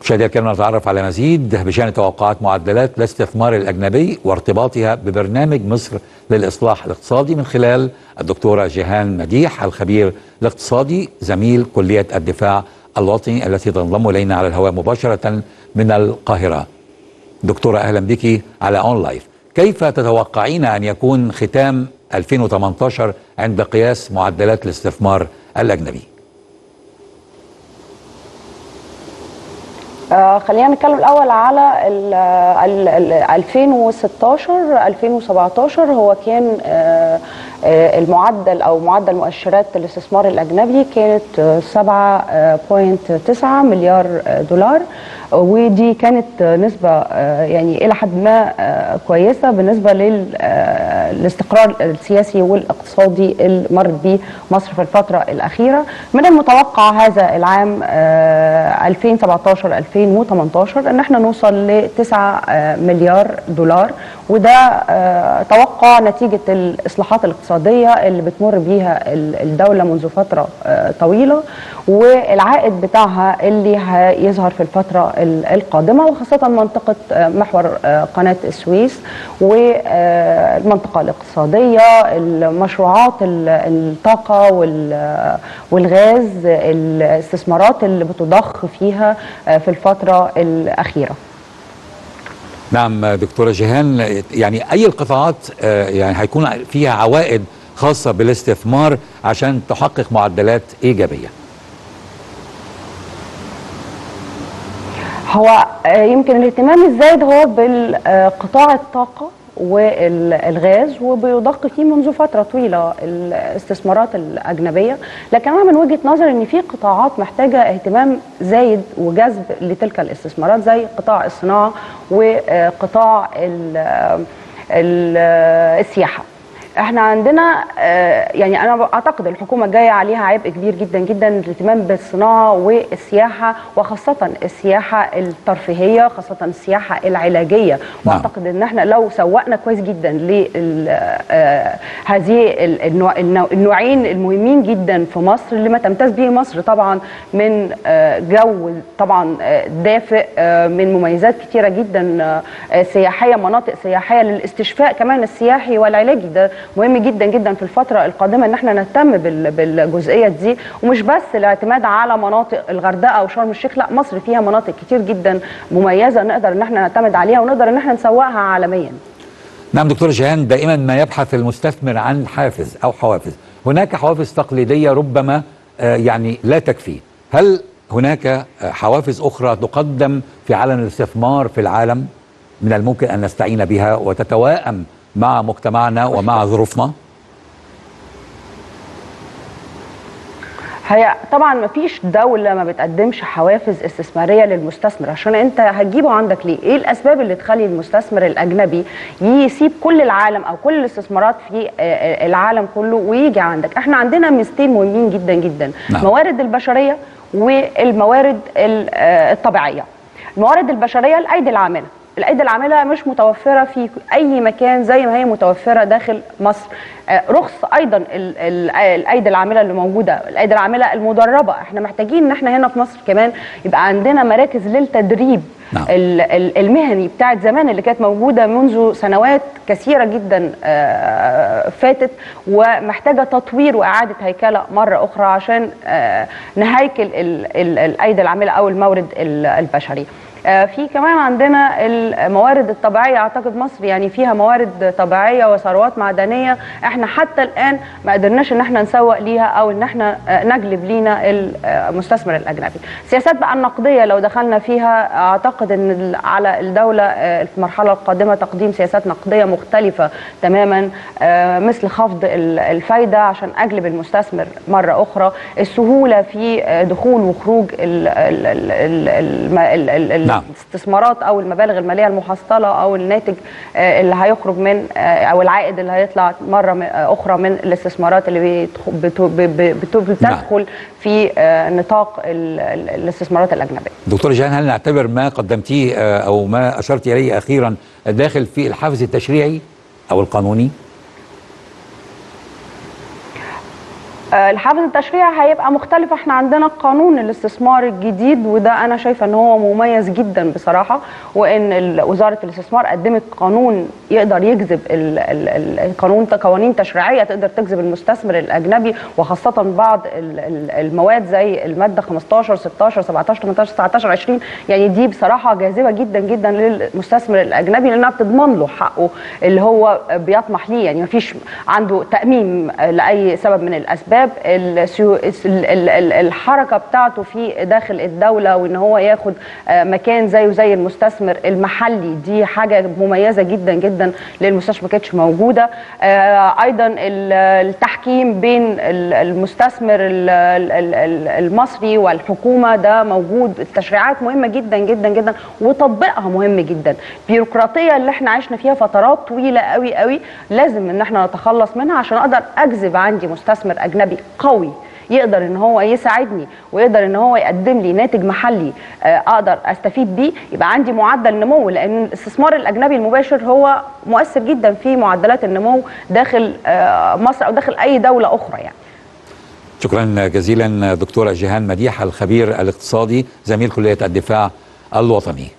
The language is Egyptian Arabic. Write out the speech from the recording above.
مشاهدينا الكرام نتعرف على مزيد بشان توقعات معدلات الاستثمار الاجنبي وارتباطها ببرنامج مصر للاصلاح الاقتصادي من خلال الدكتوره جيهان مديح الخبير الاقتصادي زميل كليه الدفاع الوطني التي تنضم الينا على الهواء مباشره من القاهره. دكتوره اهلا بك على اون لايف. كيف تتوقعين ان يكون ختام 2018 عند قياس معدلات الاستثمار الاجنبي؟ آه خلينا نتكلم الاول على ال ال ال 2016 2017 هو كان آه آه المعدل او معدل مؤشرات الاستثمار الاجنبي كانت 7.9 مليار دولار ودي كانت نسبة يعني إلى حد ما كويسة بالنسبة للاستقرار السياسي والاقتصادي اللي مرت به مصر في الفترة الأخيرة من المتوقع هذا العام 2017 2018 ان احنا نوصل ل 9 مليار دولار وده توقع نتيجة الإصلاحات الاقتصادية اللي بتمر بيها الدولة منذ فترة طويلة والعائد بتاعها اللي هيظهر في الفترة القادمة وخاصة منطقة محور قناة السويس والمنطقة الاقتصادية المشروعات الطاقة والغاز الاستثمارات اللي بتضخ فيها في الفترة الأخيرة نعم دكتورة جيهان يعني أي القطاعات يعني هيكون فيها عوائد خاصة بالاستثمار عشان تحقق معدلات إيجابية هو يمكن الاهتمام الزايد هو بالقطاع الطاقة والغاز وبيضخ فيه منذ فتره طويله الاستثمارات الاجنبيه لكن انا من وجهه نظري ان في قطاعات محتاجه اهتمام زايد وجذب لتلك الاستثمارات زي قطاع الصناعه وقطاع ال ال السياحه احنا عندنا يعني انا اعتقد الحكومه جايه عليها عبء كبير جدا جدا الاهتمام بالصناعه والسياحه وخاصه السياحه الترفيهيه خاصه السياحه العلاجيه واعتقد ان احنا لو سوقنا كويس جدا ل هذه النوعين المهمين جدا في مصر اللي ما تمتاز به مصر طبعا من جو طبعا دافئ من مميزات كتيره جدا سياحيه مناطق سياحيه للاستشفاء كمان السياحي والعلاجي ده مهم جدا جدا في الفتره القادمه ان احنا نهتم بالجزئيه دي ومش بس الاعتماد على مناطق الغردقه وشرم الشيخ لا مصر فيها مناطق كتير جدا مميزه نقدر ان احنا نعتمد عليها ونقدر ان احنا نسوقها عالميا نعم دكتور جيهان دائما ما يبحث المستثمر عن حافز او حوافز هناك حوافز تقليديه ربما يعني لا تكفي هل هناك حوافز اخرى تقدم في عالم الاستثمار في العالم من الممكن ان نستعين بها وتتوائم مع مجتمعنا ومع ظروفنا هي طبعا ما فيش دولة ما بتقدمش حوافز استثمارية للمستثمر عشان انت هتجيبه عندك ليه ايه الاسباب اللي تخلي المستثمر الاجنبي يسيب كل العالم او كل الاستثمارات في العالم كله ويجي عندك احنا عندنا ميزتين مهمين جدا جدا نعم. موارد البشرية والموارد الطبيعية الموارد البشرية الايدي العاملة الايدي العامله مش متوفره في اي مكان زي ما هي متوفره داخل مصر رخص ايضا الايدي العامله اللي موجوده الايدي العامله المدربه احنا محتاجين ان احنا هنا في مصر كمان يبقى عندنا مراكز للتدريب نعم. المهني بتاعت زمان اللي كانت موجوده منذ سنوات كثيره جدا فاتت ومحتاجه تطوير واعاده هيكله مره اخرى عشان نهيكل الايدي العامله او المورد البشري في كمان عندنا الموارد الطبيعيه اعتقد مصر يعني فيها موارد طبيعيه وثروات معدنيه احنا حتى الان ما قدرناش ان احنا نسوق ليها او ان احنا نجلب لينا المستثمر الاجنبي. السياسات بقى النقديه لو دخلنا فيها اعتقد ان على الدوله في المرحله القادمه تقديم سياسات نقديه مختلفه تماما مثل خفض الفايده عشان اجلب المستثمر مره اخرى، السهوله في دخول وخروج ال ال ال نعم. الاستثمارات او المبالغ الماليه المحصله او الناتج اللي هيخرج من او العائد اللي هيطلع مره اخرى من الاستثمارات اللي بتدخل نعم. في نطاق الاستثمارات الاجنبيه. دكتور جان هل نعتبر ما قدمتيه او ما اشرت اليه اخيرا داخل في الحافز التشريعي او القانوني؟ آه، الحافز التشريعي هيبقى مختلف احنا عندنا قانون الاستثمار الجديد وده انا شايفه ان هو مميز جدا بصراحه وان ال- وزاره الاستثمار قدمت قانون يقدر يجذب ال- ال- ال- القانون قوانين تشريعيه تقدر تجذب المستثمر الاجنبي وخاصه بعض ال- ال- المواد زي الماده 15 16 17 18 19 20 يعني دي بصراحه جاذبه جدا جدا للمستثمر الاجنبي لانها بتضمن له حقه اللي هو بيطمح ليه يعني مفيش عنده تامين لاي سبب من الاسباب السيو- ال- ال- ال- الحركه بتاعته في داخل الدوله وان هو ياخد آه، مكان زيه زي المستثمر المحلي دي حاجه مميزه جدا جدا للمستثمر ما كانتش موجوده آه، ايضا ال- التحكيم بين ال- المستثمر ال- ال- ال- ال- المصري والحكومه ده موجود التشريعات مهمه جدا جدا جدا وتطبيقها مهم جدا البيروقراطيه اللي احنا عشنا فيها فترات طويله قوي قوي لازم ان احنا نتخلص منها عشان اقدر اجذب عندي مستثمر اجنبي قوي يقدر ان هو يساعدني ويقدر ان هو يقدم لي ناتج محلي آه، اقدر استفيد بيه يبقى عندي معدل نمو لان الاستثمار الاجنبي المباشر هو مؤثر جدا في معدلات النمو داخل آه، مصر او داخل اي دوله اخرى يعني شكرا جزيلا دكتورة جيهان مديح الخبير الاقتصادي زميل كلية الدفاع الوطني